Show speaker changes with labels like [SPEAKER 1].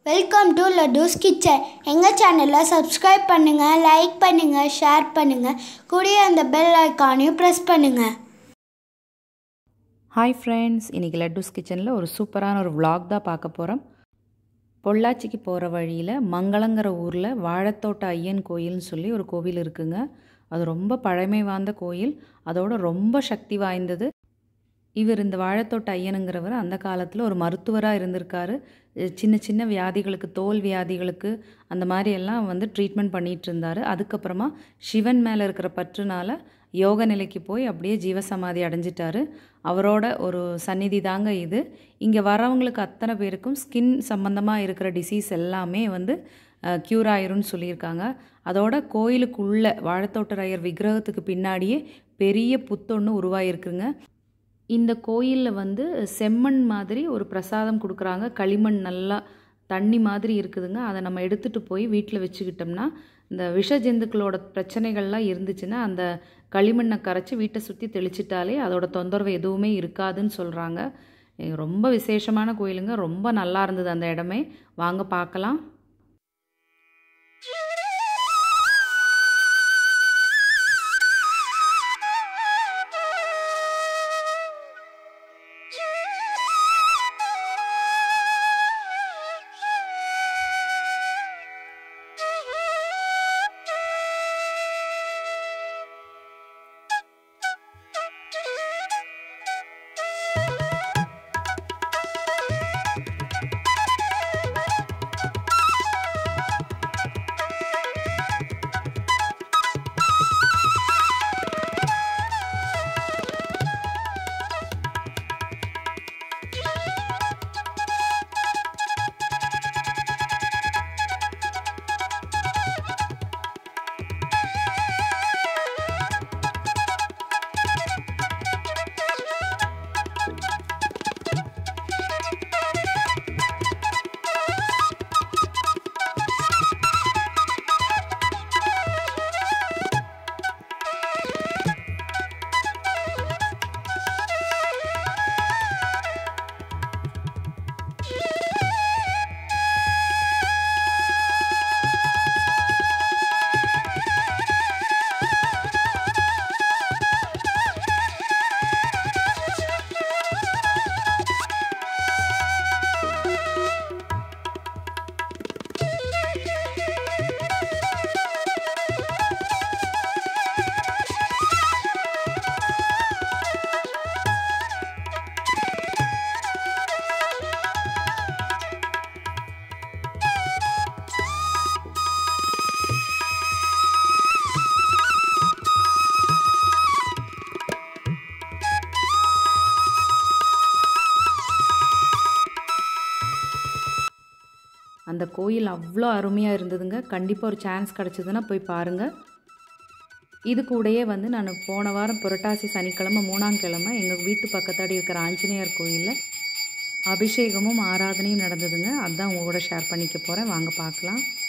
[SPEAKER 1] welcome to லட்டூஸ் kitchen எங்கள் சேனலை subscribe பண்ணுங்கள் லைக் பண்ணுங்கள் ஷேர் பண்ணுங்கள் கூடிய அந்த பெல் ஐக்கானையும் ப்ரெஸ் பண்ணுங்கள்
[SPEAKER 2] ஹாய் ஃப்ரெண்ட்ஸ் இன்றைக்கி லட்டூஸ் கிச்சனில் ஒரு சூப்பரான ஒரு vlog தான் பார்க்க போகிறோம் பொள்ளாச்சிக்கு போகிற வழியில் மங்களங்கிற ஊரில் வாழைத்தோட்ட ஐயன் கோயில்னு சொல்லி ஒரு கோவில் இருக்குங்க அது ரொம்ப பழமை வாய்ந்த கோயில் அதோட ரொம்ப சக்தி வாய்ந்தது இவர் இந்த வாழைத்தோட்ட ஐயனுங்கிறவர் அந்த காலத்தில் ஒரு மருத்துவராக இருந்திருக்காரு அஹ் சின்ன சின்ன வியாதிகளுக்கு தோல் வியாதிகளுக்கு அந்த மாதிரி எல்லாம் வந்து ட்ரீட்மெண்ட் பண்ணிகிட்டு இருந்தார் அதுக்கப்புறமா சிவன் மேலே இருக்கிற பற்றுனால யோக நிலைக்கு போய் அப்படியே ஜீவசமாதி அடைஞ்சிட்டாரு அவரோட ஒரு சந்நிதி தாங்க இது இங்கே வரவங்களுக்கு அத்தனை பேருக்கும் ஸ்கின் சம்மந்தமாக இருக்கிற டிசீஸ் எல்லாமே வந்து க்யூர் ஆயிரும்னு சொல்லியிருக்காங்க அதோட கோயிலுக்குள்ள வாழைத்தோட்டராயர் விக்கிரகத்துக்கு பின்னாடியே பெரிய புத்தொன்று உருவாயிருக்குங்க இந்த கோயிலில் வந்து செம்மண் மாதிரி ஒரு பிரசாதம் கொடுக்குறாங்க களிமண் நல்லா தண்ணி மாதிரி இருக்குதுங்க அதை நம்ம எடுத்துகிட்டு போய் வீட்டில் வச்சுக்கிட்டோம்னா இந்த விஷ ஜந்துக்களோட பிரச்சனைகள்லாம் இருந்துச்சுன்னா அந்த களிமண்ணை கரைச்சி வீட்டை சுற்றி தெளிச்சிட்டாலே அதோட தொந்தரவு எதுவுமே இருக்காதுன்னு சொல்கிறாங்க ரொம்ப விசேஷமான கோயிலுங்க ரொம்ப நல்லா இருந்தது அந்த இடமே வாங்க பார்க்கலாம் அந்த கோயில் அவ்வளோ அருமையாக இருந்ததுங்க கண்டிப்பாக ஒரு சான்ஸ் கிடச்சிதுன்னா போய் பாருங்கள் இது கூடயே வந்து நான் போன வாரம் புரட்டாசி சனிக்கிழமை மூணாம் கிழமை எங்கள் வீட்டு பக்கத்தாடி இருக்கிற ஆஞ்சநேயர் கோயிலில் அபிஷேகமும் ஆராதனையும் நடந்ததுங்க அதான் உங்க கூட ஷேர் பண்ணிக்க போகிறேன் வாங்க பார்க்கலாம்